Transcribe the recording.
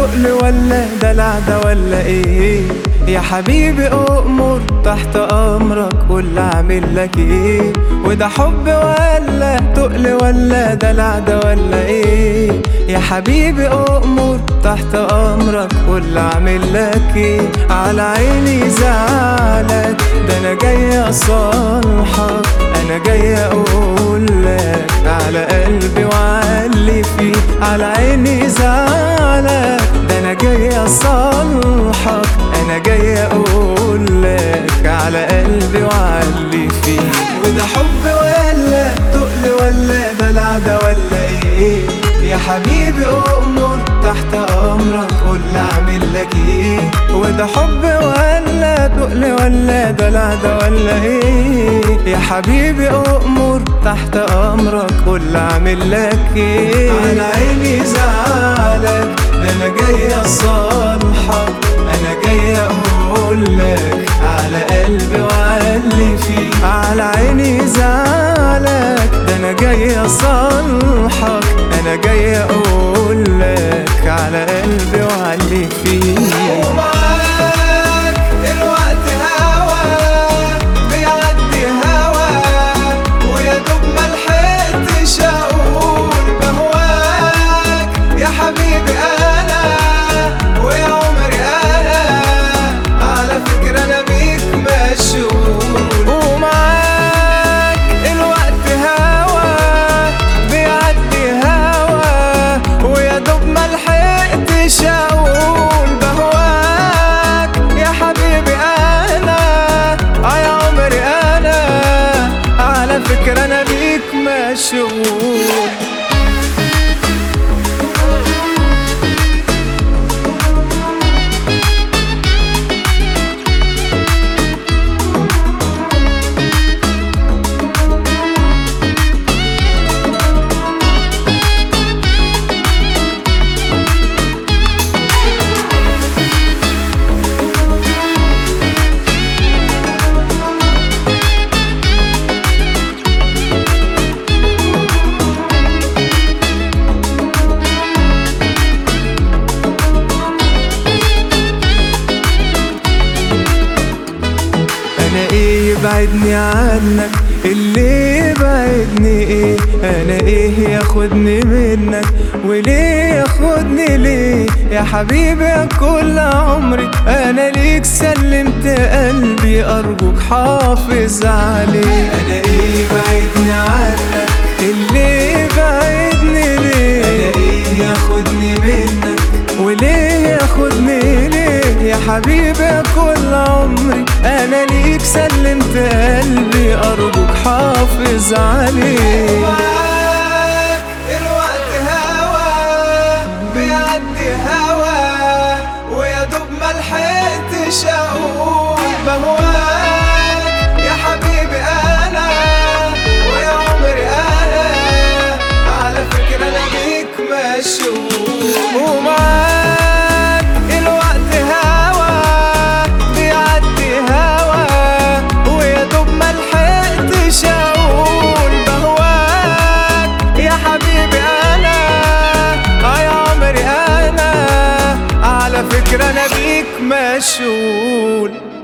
تقل ولا دلع ده ولا ايه يا حبيبي أؤمر تحت أمرك قول أعمل لك إيه وده حب ولا تقل ولا دلع ده ولا إيه يا حبيبي أؤمر تحت أمرك قول أعمل لك إيه على عيني زعلك ده أنا جاي أصالحك أنا جاي أقول لك على قلبي وعلي فيه على عيني زعلك ده أنا جاي أصالحك أنا جاي أقول لك على قلبي وعلي فيه وده حب ولا تقل ولا دلع ده ولا إيه يا حبيبي أؤمر تحت أمرك قول أعمل لك إيه وده حب ولا تقل ولا دلع ده ولا إيه يا حبيبي أؤمر تحت أمرك قول أعمل لك إيه على عيني زعلك ده أنا جاي أصالحك أنا جاي أقول لك على قلبي وعلي فيه على عيني زعلك ده أنا جاي أصالحك أنا جاي أقول لك على قلبي وعلي فيه ومعاك الوقت هوا بيعدي هوا ويا دوب ملحقتش اقول بهواك يا حبيبي انا ويا عمري انا على فكرة انا بيك مشغول ومعاك الوقت هوا بيعدي هوا ويا دوب ملحقتش اقول بهواك يا حبيبي انا اه يا عمري انا على فكرة انا بيك مشغول انا ايه يبعدني عنك اللي يبعدني ايه انا ايه ياخدني منك وليه ياخدني ليه يا حبيبي يا كل عمري انا ليك سلمت قلبي ارجوك حافظ عليه انا ايه يبعدني عنك اللي يبعدني ليه انا ايه ياخدني منك وليه ياخدني ليه يا حبيبي يا كل عمري انا ليك سلمت قلبي ارجوك حافظ عليه معاك الوقت هوا بيعدي هوا ويا دوب ملحقتش اقول بهواك يا حبيبي انا ويا عمري انا على فكرة انا بيك مشغول ومعاك الوقت هوا بيعدي هوا ويا دوب ملحقتش اقول بهواك يا حبيبي انا اه يا عمري انا على فكرة انا بيك مشغول